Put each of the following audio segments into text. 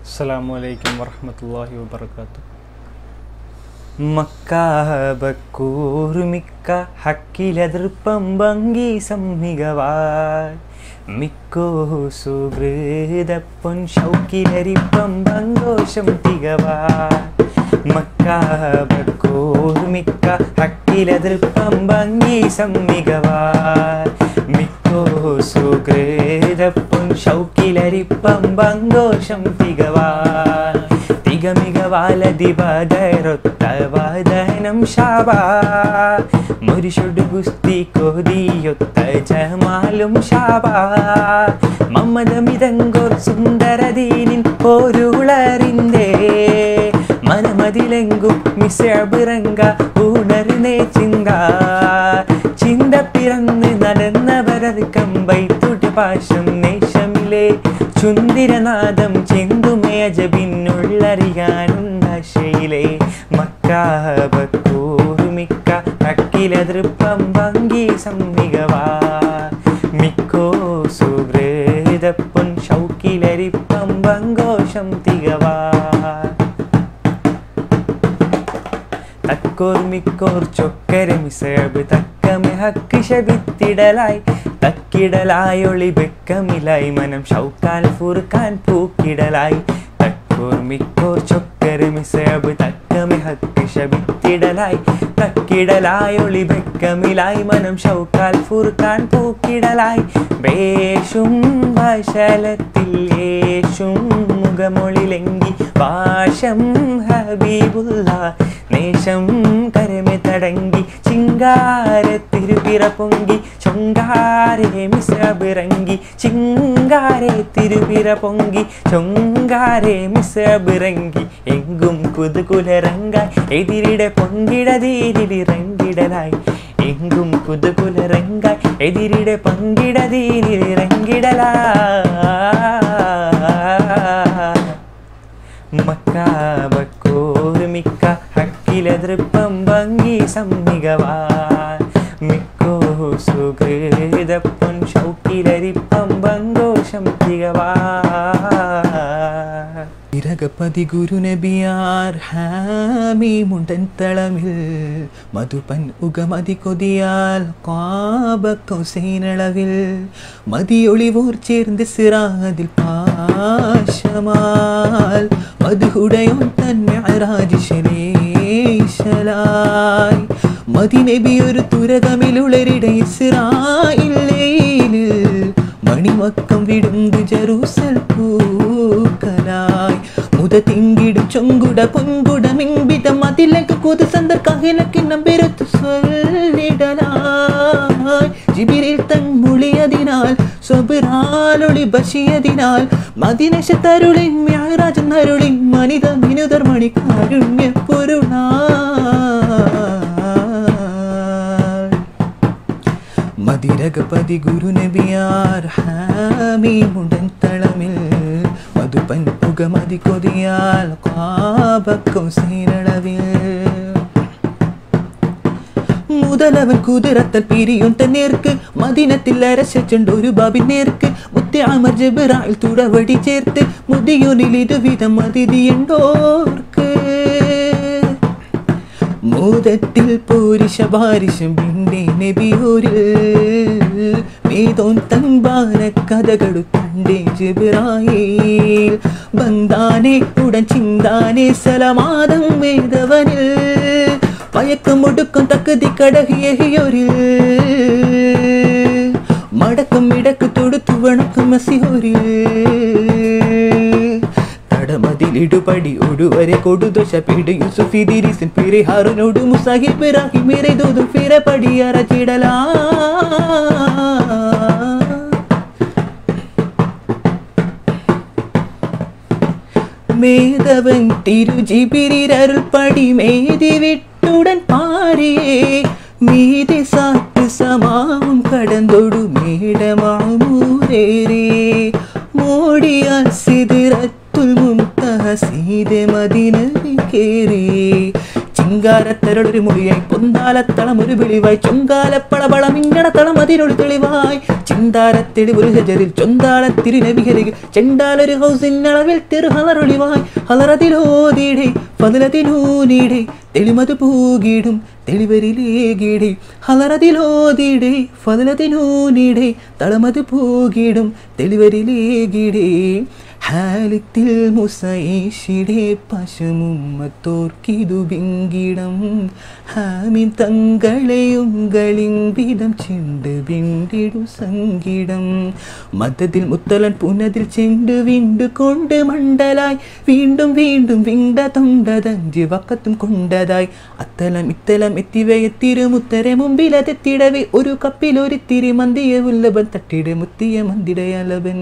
അസ്സലാമു അലൈക്കും വറഹ്മത്തുള്ളാഹി വബർക്കാത്തു മക്കാബക്കൂർമിക്ക ഹക്കിലെതിർപ്പം ഭംഗി സംമികവായ് മിക്കോ സുഹൃതപ്പൊൻ ഷൗക്കിലരിപ്പം സന്തോഷം തികവായ് മക്കാബക്കൂർമിക്ക ഹക്കിലെതിർപ്പം ഭംഗി സംമികവായ് മിക്കോ സുഹൃതപ്പൊൻ ഷൗക്കിലരിപ്പം സന്തോഷം തികവായ് തികമികവാലതിപതരൊത്തവാദനം ശാബാ മുരിഷുഡ് ഗുസ്തി കോതിയൊത്ത ജമാലും ശാബാ മമ്മദമിതങ്കോർ സുന്ദരദീനിൻ പോരുളറിന്തേ മനമതിലെങ്കും മിസബിറങ്ക ഉണർന്നേ ചിന്ത ചിന്ത പിറന്ന് നടന്നവരത് കമ്പൈ തുട്ട് പാശം നേശമിലെ ചുന്തിരനാദം ചിന്തുമേജപിന്നുള്ളറിയാനുണ്ടാശയിലെ മക്കാബക്കൂറുമിക്ക അക്കിലതൃപ്പം ഭംഗി സമ്മികവാ മിക്കോ സുഹൃതപ്പൊൻ ഷൗക്കിലരിപ്പം ഭങ്കോഷം തികവാ തക്കോർ മിക്കോർ ചൊക്കര മിസേബ് തക്കമെ ഹക്ക് ശബിത്തിടലായി തക്കിടലായി ഒളി ബെക്കമിലായി മനം ഷൗക്കാൻ ഫുർക്കാൻ പൂക്കിടലായി തക്കോർ മിക്കോർ ചൊക്കര മിസേബ് തക്കമെ ഹക്ക് ശബിത്തിടലായി തക്കിടലായി ഒളി ബെക്കമിലായി മനം ഷൗക്കാൽ ഫുർക്കാൻ പൂക്കിടലായി വേഷും ഭാഷലത്തിൽ യേശും മുഖമൊളിലെങ്കി ഭാഷം ഹബീബുള്ള നേശം കരമെ തടങ്കി ചിങ്കാര തിരുപിറ പൊങ്കി ചൊങ്കാരെ മിസബിറങ്ങി ചിങ്കാരെ തിരുപിറ പൊങ്കി ചൊങ്കാരെ മിസബിറങ്ങി എങ്കും കുതുകുലരങ്കായി എതിരിടെ പൊങ്കിടതീരിലിറങ്ങിടലായി എങ്കും കുതുകുലരങ്കായി എതിരിടെ പങ്കിടതീരിറങ്ങിടലാ മക്കാബക്കോർമിക്ക ഹക്കിലെതിർപ്പം ഭംഗി സമ്മികവാൻ മിക്കോ സുഹൃതപ്പൊൻ ഷൗക്കിലരിപ്പം ബങ്കോഷം തികവാ ഇരകപതി ഗുരുനബിയാർ ഹാമി മുണ്ടൻ തളമിൽ മധുപൻ ഉഗമതി കൊതിയാൽ കാബക്കൗസൈനളവിൽ മതിയൊളിവോർ ചേർന്ന് സിറാതിൽ പാശമാൽ മധുഹുടയോൻ തൻ മെഹറാജിശലേശലായി മതിനബി ഒരു തുരകമിലുളരിട ഇസ്രായില്ലേല് മണിമക്കം വിടുങ്കു ജറൂസൽ പൂക്കലായി മുത തിങ്കിടും ചൊങ്കുട പൊങ്കുട മിങ്കിട മതിലക്ക് കൊതു സന്ദർ കഹിലക്കിണ്ണം പെരുത്തു സ്വല്ലിടലായി ജിബിരിൽ തൻ മുളിയതിനാൽ സ്വബിറാലൊളി ബഷിയതിനാൽ മദിനശ തരുളിൻ വ്യാഴരാജൻ അരുളിൻ മനിത മിനുതർ മണി കാരുണ്യ പൊരുളാ മതിരകപതി ഗുരുനബിയാർ ഹാമി മുണ്ടൻ തളമിൽ മധുപൻ പുകമതി കൊതിയാൽ കാബക്കും സീനളവിൽ മുതലവൻ കുതിരത്തൽ പിരിയും നേർക്ക് മദിനത്തിൽ അരച്ചുണ്ട് ഒരു ബാബിൻ നേർക്ക് മുത്തി അമർ ജബിറായിൽ തുടവടി ചേർത്ത് മുതിയൊനിൽ ഇതുവിധം അതിഥിയുണ്ടോർക്ക് മോദത്തിൽ പോരിശ ബാരിശം പിന്നെ നബിയോരിൽ വേദോൻ തൻപാന കഥകളു തണ്ടേ ജിബ്രായിൽ ബന്ധാനെ ഉടൻ ചിന്താനെ സലമാദം വേദവനിൽ പയക്കം ഒടുക്കം തക്കതി കടഹിയൊരിൽ മടക്കം ഇടക്ക് തൊടുത്തു വണക്കം മസിയൊരിൽ കടമതിലിടുപടി ഒടുവരെ കൊടുദോശ പിടി യൂസുഫി ദിരിസിൻ പിരി ഹാറുനോട് മുസാഹിബ് രാഹി മേരെ ദോദു ഫിര പടി അറച്ചിടലാ മേധവൻ തിരുജിപിരിരരുൾ പടി മേതി വിട്ടുടൻ പാരിയേ മീതി സാറ്റ് സമാവും കടന്തൊടു മേടമാമൂരേരേ മോടിയാൽ സിദിറത്തുൽ മുംതഹ സീതെ മദിനയിൽ കേറി ചിങ്ക ചിങ്കാരത്തരളൊരു മൊഴിയായി പൊന്താലത്തളം ഒരു വിളിവായി ചൊങ്കാലപ്പളപളം ഇങ്ങണത്തളം അതിനൊരു തെളിവായി ചിന്താരത്തെളിവൊരു ഹജറിൽ ചൊന്താളത്തിരിനെ വിഹരിക ചെണ്ടാലൊരു ഹൗസിനളവിൽ തെറു ഹലറൊളിവായി ഹലറതിലോതിടെ ഫതിലതിനൂനിടെ തെളിമത് പൂകിടും തെളിവരിലേകിടെ ഹലറതിലോതിടെ ഫതിലതിനൂനിടെ തളമത് പൂകിടും തെളിവരിലേകിടെ ഹാലിത്തിൽ മുസൈഷിടെ പശമുമ്മത്തോർക്കിതു വിങ്കിടം ഹാമിൻ തങ്ങളെയുങ്കളിൻ വിധം ചെണ്ട് വിണ്ടിടു സംഗീടം മതത്തിൽ മുത്തലൻ പുനതിൽ ചെണ്ട് വിണ്ടു കൊണ്ട് മണ്ടലായി വീണ്ടും വീണ്ടും വിണ്ട തൊണ്ടതഞ്ച് വക്കത്തും കൊണ്ടതായി അത്തലം ഇത്തലം എത്തിവയെത്തിരു മുത്തരെ മുമ്പിലതെത്തിടവേ ഒരു കപ്പിലൊരിത്തിരി മന്തിയ ഉല്ലഭൻ തട്ടിടെ മുത്തിയ മന്ദിടയലവൻ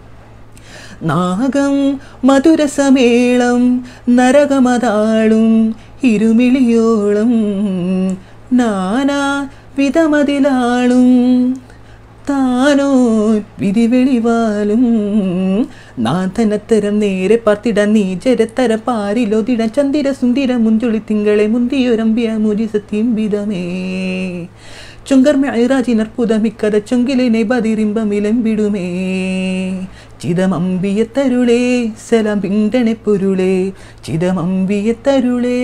നാഗം മധുരസമേളം നരകമതാളും ഇരുമിളിയോളം നാനാ വിധമതിലാളും താനോ വിധിവെളിവാലും നാഥനത്തരം നേരെ പാർത്തിടാൻ നീചരത്തര പാരിലൊതിടാൻ ചന്ദിര സുന്ദിര മുഞ്ചുളി തിങ്കളെ മുന്തിയൊരമ്പിയ മുജി സത്യംബിതമേ ചുങ്കർ അർപ്പുതമിക്കത ചുങ്കിലിനെ ബതിരിമ്പമിലമ്പിടുമേ ചിതമമ്പിയത്തരുളേ സലം പിണ്ടനെ പൊരുളേ ചിതമമ്പിയത്തരുളേ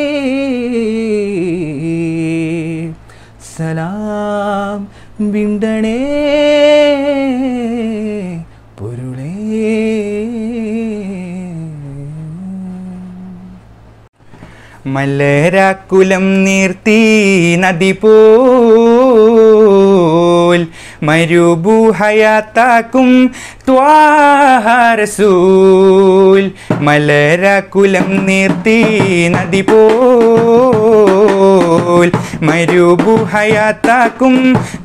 സലാം വിണ്ടണേ പൊരുളേ മലരാക്കുലം നീർത്തി നദി പോൽ മരുഭൂഹയാത്താക്കും ത്വാരസൂൽ മലരാക്കുലം നീർത്തി നദി പോൽ മരുഭൂഹയാത്താക്കും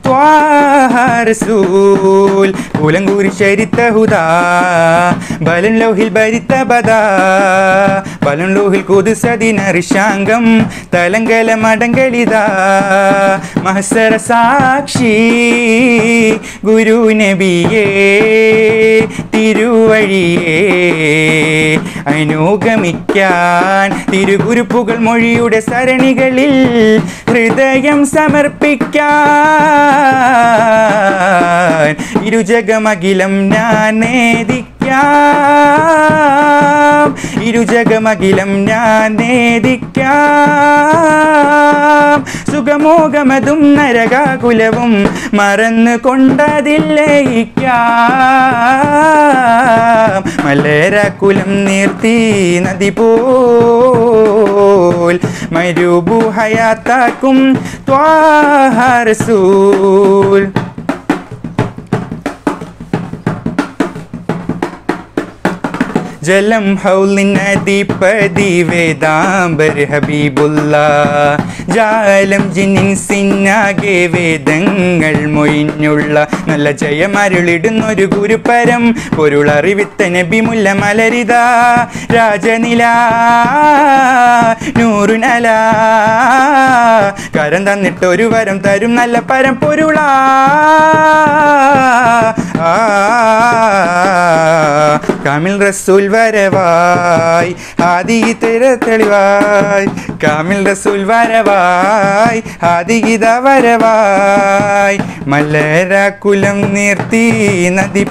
ത്വാരസൂൽ കുലങ്കൂരി ചരിത്ത ഹുദാ ബലൻ ലൗഹിൽ ഭരിത്ത ബദാ ബലൻ ലോഹിൽ കുതിസതിനറിശാങ്കം തലങ്കല മടങ്കളിതാ മഹസര സാക്ഷി ഗുരു നബിയേ തിരുവഴിയേ അനുഗമിക്കാൻ തിരുകുരുപ്പുകൾ മൊഴിയുടെ സരണികളിൽ ഹൃദയം സമർപ്പിക്കാൻ ഇരുജഗമകിലം ഞാൻ നേദിക്കാം ഇരുജഗമകിലം ഞാൻ നേദിക്കാം സുഖമോകമതും നരകാകുലവും മറന്നു കൊണ്ടതില്ലയിക്കാം മലരകുലം നീർത്തി നദി പോൽ മരുഭൂഹയാത്താക്കും ത്വാഹരസൂൽ ജലം ഹൗലിനധിപതി വേദാംബർ ഹബീബുല്ല ജാലം ജിനിൻ സിന്നാകെ വേദങ്ങൾ മൊയിഞ്ഞുള്ള നല്ല ജയമരുളിടുന്നൊരു ഗുരുപരം പൊരുളറിവിത്ത നബിമുല്ല മലരിത രാജനില നൂറുനല കരം തന്നിട്ടൊരു വരം തരും നല്ല പരം പൊരുളാ ആ കാമിൽ റസൂൽ വരവായി ആദിഗി തെര തെളിവായി കാമിൽ റസൂൽ വരവായി ആദിഗിത വരവായി മലരകുലം നിർത്തി നദി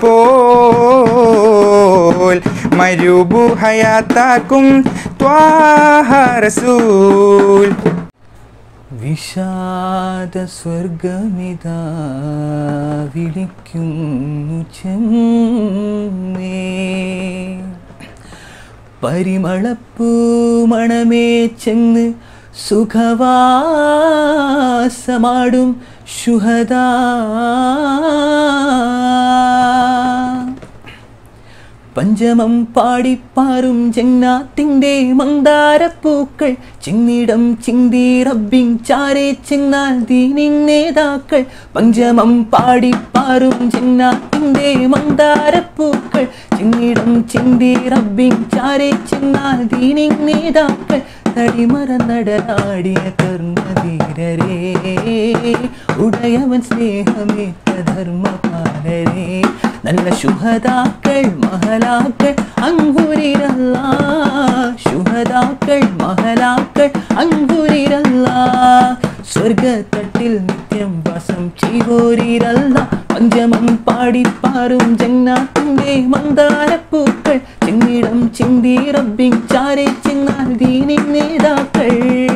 പോൽ മരുഭു ഹയാത്താക്കും ത്വാഹ റസൂൽ വിഷാദ സ്വർഗമിതാ വിളിക്കുന്നു ചെമ്മേ പരിമളപ്പൂ മണമേ ചെന്ന് സുഖവാസമാടും ശുഹദാ പഞ്ചമം പാടിപ്പാറും ജന്നാത്തിൻ്റെ മന്ദാരപ്പൂക്കൾ ചിന്നിടം ചിന്തി റബ്ബിൻ ചാരെ ചെന്നാൽ ദീനിൻ നേതാക്കൾ പഞ്ചമം പാടിപ്പാറും ജന്നാത്തിൻ്റെ മന്ദാരപ്പൂക്കൾ ചിന്നിടം ചിന്തി റബ്ബിൻ ചാരെ ചെന്നാൽ ദീനിൻ നേതാക്കൾ തടിമറന്നടനാടിയ കർമ്മധീരരേ ഉടയവൻ സ്നേഹമേറ്റ ധർമ്മപാലരേ നല്ല ശുഹതാക്കൾ മഹലാക്കൾ അങ്കുരിരല്ല ശുഹതാക്കൾ മഹലാക്കൾ അങ്കുരിരല്ല സ്വർഗത്തട്ടിൽ നിത്യം വാസം ചെയ്വോരിരല്ല പഞ്ചമം പാടിപ്പാറും ജന്നാത്തിന്റെ മന്ദാരപ്പൂക്കൾ ചെന്നിടം ചിന്തി റബ്ബിൻ ചാരെ ചെന്നാൽ ദീനി നേതാക്കൾ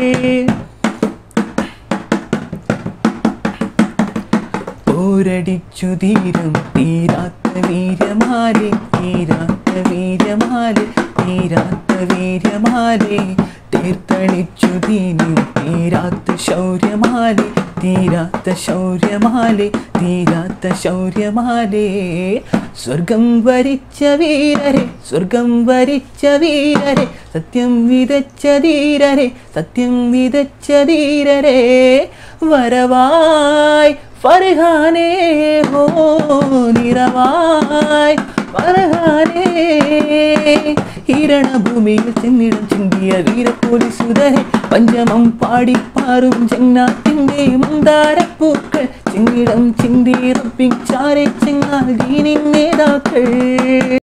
പോരടിച്ചു തീരും തീരാത്ത വീര്യമാലെ തീരാത്ത വീര്യമാലെ തീരാത്ത വീര്യമാലെ തീർത്തളിച്ചു തീരും തീരാത്ത ശൗര്യമാലെ തീരാത്ത ശൗര്യമാലെ തീരാത്ത ശൗര്യമാലെ സ്വർഗം വരിച്ച വീരരെ സ്വർഗം വരിച്ച വീരരെ സത്യം വിതച്ച ധീരരെ സത്യം വിതച്ച ധീരരെ വരവായി ഫർഹാനേ ഹോ നിറവായി ഫർഹാനേ ഹിരണഭൂമിയിൽ ചെന്നിടം ചിന്തിയ വീരപ്പോലീസുതരെ പഞ്ചമം പാടിപ്പാറും ജന്നാത്തിന്റെ മന്ദാരപ്പൂക്കൾ ചെന്നിടം ചിന്തി റബ്ബിൻ ചാരെ ചെങ്ങാൽ ദീനിൻ നേതാക്കൾ